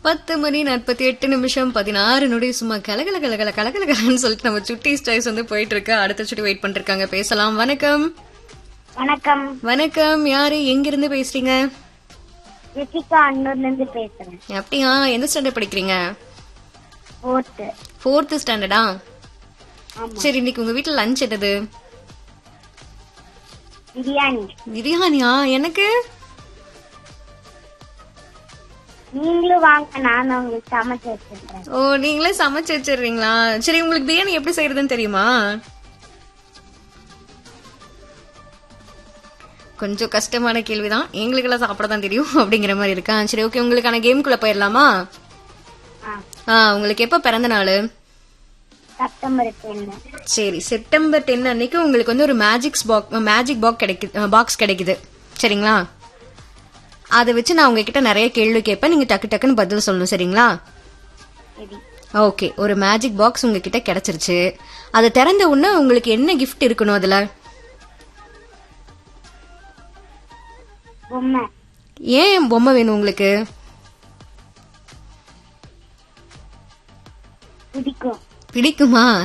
பத்து மணி நாற்பத்தி எட்டு நிமிஷம் பதினாறு நொடி சும்மா கலகல கலகல கலகல கலன்னு சொல்லிட்டு நம்ம சுட்டி ஸ்டைஸ் வந்து போயிட்டு இருக்கு அடுத்த சுட்டி வெயிட் பண்ணிருக்காங்க பேசலாம் வணக்கம் வணக்கம் வணக்கம் யாரு எங்க இருந்து பேசுறீங்க ரித்திகா அன்னூர்ல இருந்து பேசுறேன் அப்படியா எந்த ஸ்டாண்டர்ட் படிக்கிறீங்க ஃபோர்த்து ஃபோர்த் ஸ்டாண்டர்டா ஆமா சரி இன்னைக்கு உங்க வீட்ல லஞ்ச் என்னது பிரியாணி பிரியாணியா எனக்கு நீங்களும் வாங்க நானும் உங்களுக்கு சமைச்சு வச்சிருக்கேன் ஓ நீங்களே சமைச்சு வச்சிடுறீங்களா சரி உங்களுக்கு பிரியாணி எப்படி செய்யறதுன்னு தெரியுமா கொஞ்சம் கஷ்டமான கேள்விதான் எங்களுக்கெல்லாம் சாப்பிட தான் தெரியும் அப்படிங்கிற மாதிரி இருக்கா சரி ஓகே உங்களுக்கான கேம்குள்ள போயிடலாமா ஆ ஆ உங்களுக்கு எப்ப பிறந்த நாள் செப்டம்பர் டென்னு சரி செப்டம்பர் டென் அன்னைக்கு உங்களுக்கு வந்து ஒரு மேஜிக்ஸ் பாக் மேஜிக் பாக் கிடைக்குது பாக்ஸ் கிடைக்குது சரிங்களா அதை வச்சு நான் உங்ககிட்ட நிறைய கேள்வி கேட்பேன் நீங்க டக்கு டக்குன்னு பதில் சொல்லணும் சரிங்களா சரி ஓகே ஒரு மேஜிக் பாக்ஸ் உங்ககிட்ட கிடைச்சிருச்சு அதை திறந்த உடனே உங்களுக்கு என்ன கிஃப்ட் இருக்கணும் அதுல பொம்மை ஏன் பொம்மை வேணும் உங்களுக்கு பிடிக்கும் பிடிக்குமா